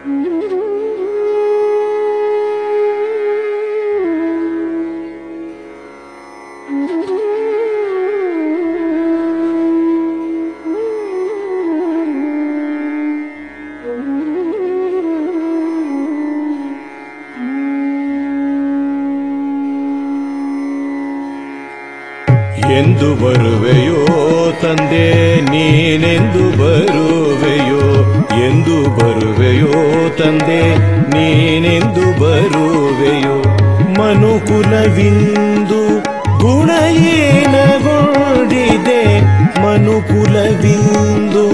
ಎಂದು ಬರುವೆಯೋ ತಂದೆ ನೀನೆಂದು ಬರುವೆಯೋ ಎಂದು ಬರುವೆಯೋ ತಂದೆ ನೀನೆಂದು ಬರುವೆಯೋ ಮನುಕುಲವಿಂದು ಗುಣಹೀನಗೊಂಡಿದೆ ಮನುಕುಲವಿಂದು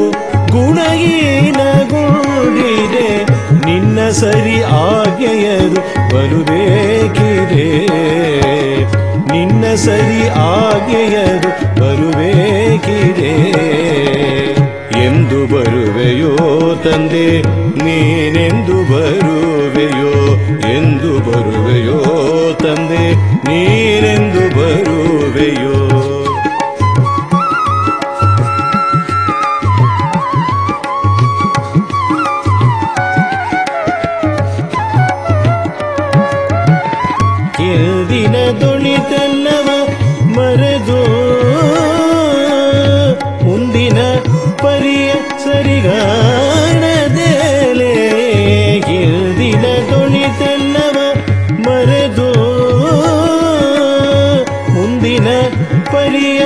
ಗುಣಹೀನಗೊಂಡಿದೆ ನಿನ್ನ ಸರಿ ಆಜ್ಞೆಯದು ಬರುಬೇಕಿದೆ ನಿನ್ನ ಸರಿ ಆಜ್ಞೆಯದು ಬರುಬೇಕಿದೆ ಎಂದು ಬರುವೆಯೋ ತಂದೆ ನೀನೆಂದು ಬರುವೆಯೋ ಎಂದು ಬರುವೆಯೋ ತಂದೆ ನೀನೆಂದು ಬರುವೆಯೋ ಎಲ್ದಿನ ದೊಣಿತೆಲ್ಲವ ಮರೆದು ಮುಂದಿನ ಪರಿಯ ಸರಿಗಾಣದೇಲೆ ಎಲ್ದಿನ ದೊಣಿತೆಲ್ಲವ ಮರೆದು ಮುಂದಿನ ಪರಿಯ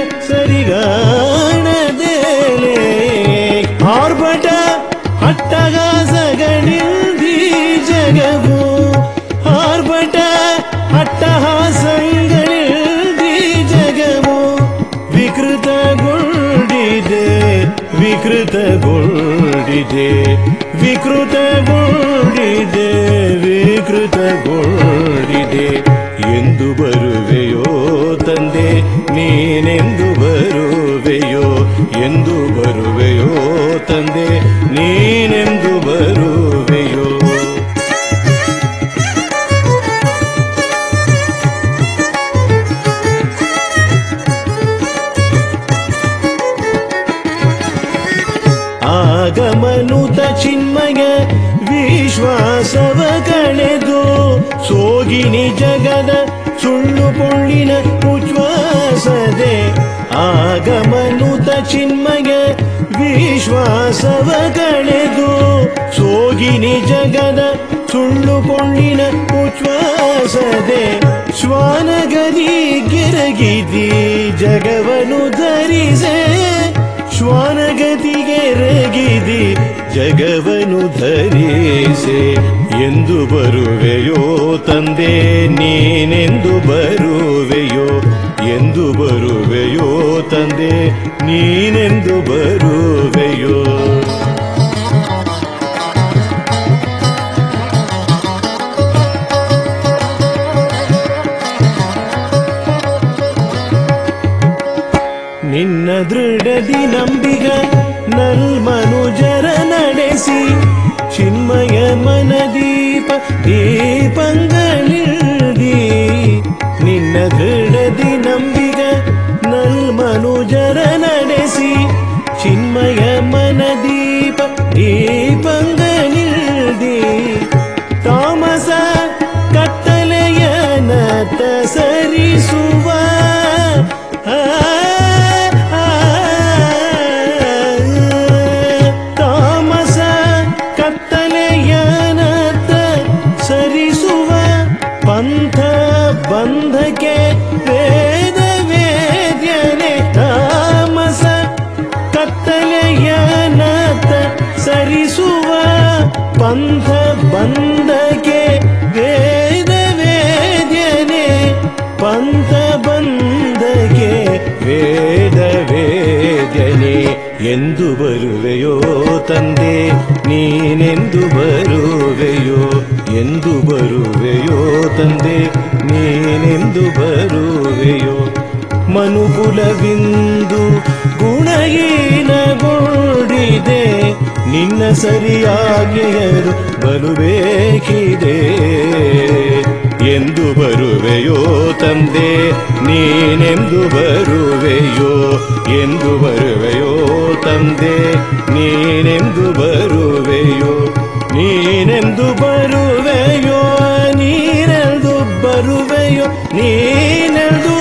ಸರಿಗಾಣದೇಲೆ ಆರ್ಭಟ ಅಟ್ಟಗಾಸಗಳಿಲ್ದಿ ಜಗವು ಆರ್ಭಟ ಅಟ್ಟಹಾಸಗಳಿಲ್ದಿ ಜಗವು ವಿಕೃತಗೊಂಡಿದೆ ವಿಕೃತಗೊಂಡಿದೆ ವಿಕೃತಗೊಂಡಿದೆ ವಿಕೃತಗೊಂಡಿದೆ ಎಂದು ಬರುವೆಯೋ ತಂದೆ ನೀನೆಂದು ಬರುವೆಯೋ ಎಂದು ಬರುವೆಯೋ ತಂದೆ ನೀನೆಂದು ಬರುವೆಯೋ ಆಗಮನುತ ಚಿನ್ಮಯ ವಿಶ್ವಾಸವ ಕಳೆದು ಸೋಗಿನಿ ಜಗದ ಸುಳ್ಳು ಪೊಳ್ಳಿನ ಉಚ್ಛ್ವಾಸದೆ ಆಗಮನುತ ಚಿನ್ಮಯ ವಿಶ್ವಾಸವ ಕಳೆದು ಸೋಗಿನಿ ಜಗದ ಸುಳ್ಳು ಪೊಳ್ಳಿನ ಉಚ್ಛ್ವಾಸದೆ ಶ್ವಾನಗದಿ ಗೆರಗಿದಿ ಜಗವನು ಧರಿಸೆ ಶ್ವಾನಗತಿಗೆ ರಗಿದಿ ಜಗವನು ಧರಿಸೆ ಎಂದು ಬರುವೆಯೋ ತಂದೆ ನೀನೆಂದು ಬರುವೆಯೋ ಎಂದು ಬರುವೆಯೋ ತಂದೆ ನೀನೆಂದು ಬರುವೆಯೋ ನಿನ್ನ ದೃಢದಿ ನಂಬಿಗ ನಲ್ಮನುಜರ ನಡೆಸಿ ಚಿನ್ಮಯ ಮನದೀಪ ದೀಪಂಗಳಿಲ್ದಿ ನಿನ್ನ ದೃಢದಿ ನಂಬಿಗ ನಲ್ಮನುಜರ ನಡೆಸಿ ಚಿನ್ಮಯ ಮನದೀಪ ದೀಪಂಗಳಿಲ್ದಿ ತಾಮಸ ಕತ್ತಲೆಯನತ ಸರಿಸುವ ಆ, ಆ, ತಾಮಸ ಕತ್ತಲೆಯನತ ಸರಿಸುವ ಪಂಥ ಬಂಧಕ್ಕೆ ವೇದ ವೇದ್ಯನೆ ತಾಮಸ ಕತ್ತಲೆಯನತ ಸರಿಸುವ ಪಂಥ ಬಂಧಕ್ಕೆ ವೇದ ವೇದ್ಯನೆ ಪಂಥ ಬಂಧಕ್ಕೆ ವೇದ ವೇದ್ಯನೆ ಎಂದು ಬರುವೆಯೋ ತಂದೆ ನೀನೆಂದು ಬರುವೆಯೋ ಎಂದು ಬರುವೆಯೋ ತಂದೆ ನೀನೆಂದು ಬರುವೆಯೋ ಮನುಕುಲವಿಂದು ಗುಣಹೀನಗೊಂಡಿದೆ ನಿನ್ನ ಸರಿಯಾಗಿಯರು ಬರುಬೇಕಿದೆ ಎಂದು ಬರುವೆಯೋ ತಂದೆ ನೀನೆಂದು ಬರುವೆಯೋ ಎಂದು ಬರುವೆಯೋ ತಂದೆ ನೀನೆಂದು ಬರುವೆಯೋ ನೀನೆ ಬರುವೆಯೋ ನೀನೆಂದು